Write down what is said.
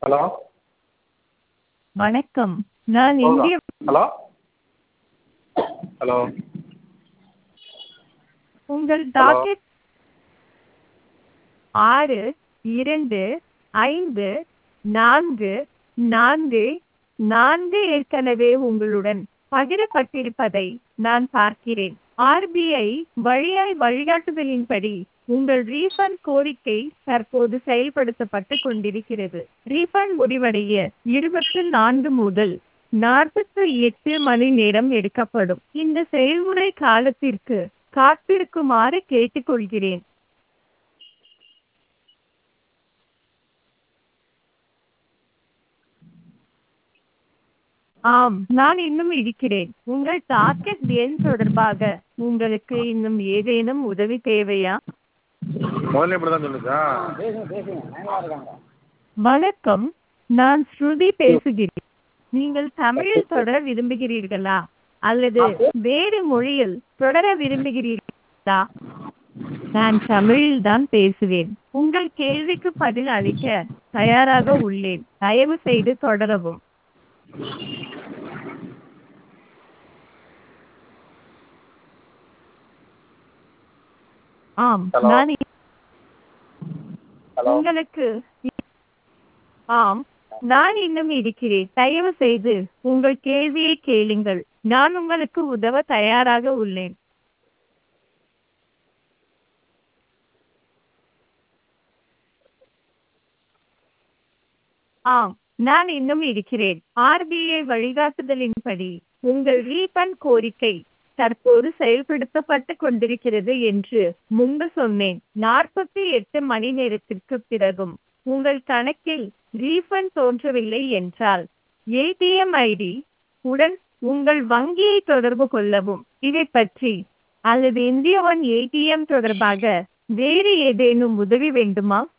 hello வணக்கம் நான் சொல்லுங்க இந்திய ஹலோ ஹலோ உங்கள் ஹலோ டாக்கெட் ஆறு இரண்டு ஐந்து நான்கு நான்கு நான்கு ஏற்கனவே உங்களுடன் பகிரப்பட்டிருப்பதை நான் பார்க்கிறேன் ஆர்பிஐ வழியாய் வழிகாட்டுதலின்படி உங்கள் ரீஃபண்ட் கோரிக்கை தற்போது செயல்படுத்தப்பட்டு கொண்டிருக்கிறது ரீஃபண்ட் முடிவடைய இருபத்தி நான்கு முதல் நாற்பத்தி எட்டு மணி நேரம் எடுக்கப்படும் இந்த செயல்முறை காலத்திற்கு காத்திருக்குமாறு கேட்டுக்கொள்கிறேன் ஆம் நான் இன்னும் இருக்கிறேன் உங்கள் டார்கெட் எண் தொடர்பாக உங்களுக்கு இன்னும் ஏதேனும் உதவி தேவையா முதல்ல இப்படி தான் சொல்லுச்சா வணக்கம் நான் ஸ்ருதி பேசுகிறேன் நீங்கள் தமிழில் தொடர விரும்புகிறீர்களா அல்லது வேறு மொழியில் தொடர விரும்புகிறீர்களா நான் தமிழில் தான் பேசுவேன் உங்கள் கேள்விக்கு பதில் அளிக்க தயாராக உள்ளேன் தயவு செய்து தொடரவும் ஆம் ஹலோ நான் இ- ஹலோ உங்களுக்கு ஆம் நான் இன்னும் இருக்கிறேன் தயவு செய்து உங்கள் கேள்வியை கேளுங்கள் நான் உங்களுக்கு உதவ தயாராக உள்ளேன் ஆம் நான் இன்னும் இருக்கிறேன் ஆர்பிஐ வழிகாட்டுதலின்படி உங்கள் ரீஃபண்ட் கோரிக்கை தற்போது செயல்படுத்தப்பட்டு கொண்டிருக்கிறது என்று முன்பு சொன்னேன் நாற்பத்தி எட்டு மணி நேரத்திற்கு பிறகும் உங்கள் கணக்கில் ரீஃபண்ட் தோன்றவில்லை என்றால் ஏடிஎம் ஐடி உடன் உங்கள் வங்கியை தொடர்பு கொள்ளவும் இதை பற்றி அல்லது இந்திய ஒன் ஏடிஎம் தொடர்பாக வேறு ஏதேனும் உதவி வேண்டுமா